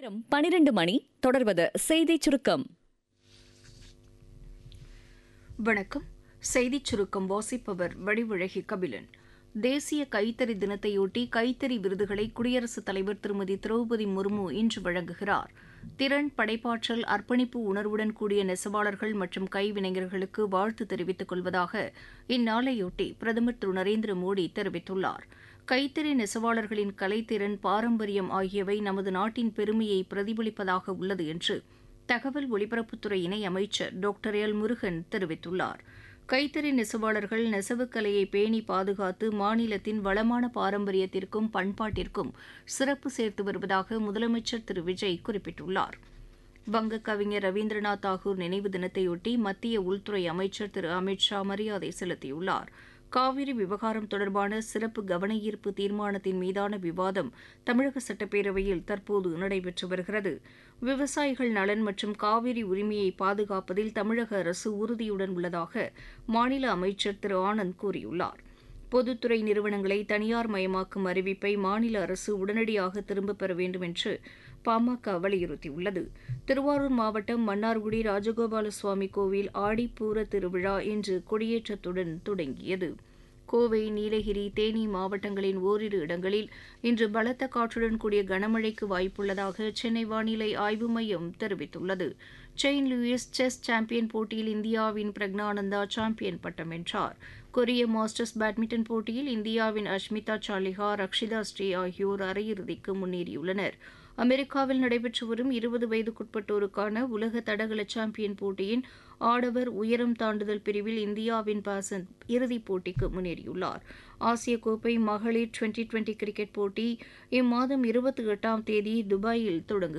நேரம் பனிரெண்டு மணி தொடர்வது செய்திச் சுருக்கம் வணக்கம் செய்திச் சுருக்கம் வாசிப்பவர் வடிவழகி கபிலன் தேசிய கைத்தறி தினத்தையொட்டி கைத்தறி விருதுகளை குடியரசுத் தலைவர் திருமதி திரௌபதி முர்மு இன்று வழங்குகிறார் திறன் படைப்பாற்றல் அர்ப்பணிப்பு உணர்வுடன் கூடிய நெசவாளர்கள் மற்றும் கைவினைஞர்களுக்கு வாழ்த்து தெரிவித்துக் கொள்வதாக இந்நாளையொட்டி பிரதமர் திரு நரேந்திர மோடி தெரிவித்துள்ளார் கைத்தறி நெசவாளர்களின் கலைத்திறன் பாரம்பரியம் ஆகியவை நமது நாட்டின் பெருமையை பிரதிபலிப்பதாக உள்ளது என்று தகவல் ஒலிபரப்புத்துறை இணை அமைச்சர் டாக்டர் எல் முருகன் தெரிவித்துள்ளார் கைத்தறி நெசவாளர்கள் நெசவுக்கலையை பேணி பாதுகாத்து மாநிலத்தின் வளமான பாரம்பரியத்திற்கும் பண்பாட்டிற்கும் சிறப்பு சேர்த்து வருவதாக முதலமைச்சர் திரு விஜய் குறிப்பிட்டுள்ளார் வங்க கவிஞர் ரவீந்திரநாத் தாகூர் நினைவு தினத்தையொட்டி மத்திய உள்துறை அமைச்சர் திரு அமித் ஷா மரியாதை செலுத்தியுள்ளார் காவிரி விவகாரம் தொடர்பான சிறப்பு கவன ஈர்ப்பு தீர்மானத்தின் மீதான விவாதம் தமிழக சட்டப்பேரவையில் தற்போது நடைபெற்று வருகிறது விவசாயிகள் நலன் மற்றும் காவிரி உரிமையை பாதுகாப்பதில் தமிழக அரசு உறுதியுடன் உள்ளதாக மாநில அமைச்சர் திரு ஆனந்த் கூறியுள்ளார் பொதுத்துறை நிறுவனங்களை தனியார் மயமாக்கும் அறிவிப்பை மாநில அரசு உடனடியாக திரும்பப் பெற வேண்டும் என்று பாமக வலியுறுத்தியுள்ளது திருவாரூர் மாவட்டம் மன்னார்குடி ராஜகோபால சுவாமி கோவில் ஆடிப்பூர திருவிழா இன்று கொடியேற்றத்துடன் தொடங்கியது கோவை நீலகிரி தேனி மாவட்டங்களின் ஓரிரு இடங்களில் இன்று பலத்த காற்றுடன் கூடிய கனமழைக்கு வாய்ப்புள்ளதாக சென்னை வானிலை ஆய்வு மையம் தெரிவித்துள்ளது செயின் லூயிஸ் செஸ் சாம்பியன் போட்டியில் இந்தியாவின் பிரக்னானந்தா சாம்பியன் பட்டம் வென்றார் கொரிய மாஸ்டர்ஸ் பேட்மிண்டன் போட்டியில் இந்தியாவின் அஷ்மிதா சாலிஹா ரக்ஷிதா ஸ்ரீ ஆகியோர் அரையிறுதிக்கு முன்னேறியுள்ளனர் அமெரிக்காவில் நடைபெற்று வரும் இருபது வயதுக்குட்பட்டோருக்கான உலக தடகள சாம்பியன் போட்டியின் ஆடவர் உயரம் தாண்டுதல் பிரிவில் இந்தியாவின் பாசன் இறுதிப் போட்டிக்கு முன்னேறியுள்ளார் ஆசிய கோப்பை மகளிர் டுவெண்டி டுவெண்டி கிரிக்கெட் போட்டி இம்மாதம் இருபத்தி எட்டாம் தேதி துபாயில் தொடங்குகிறது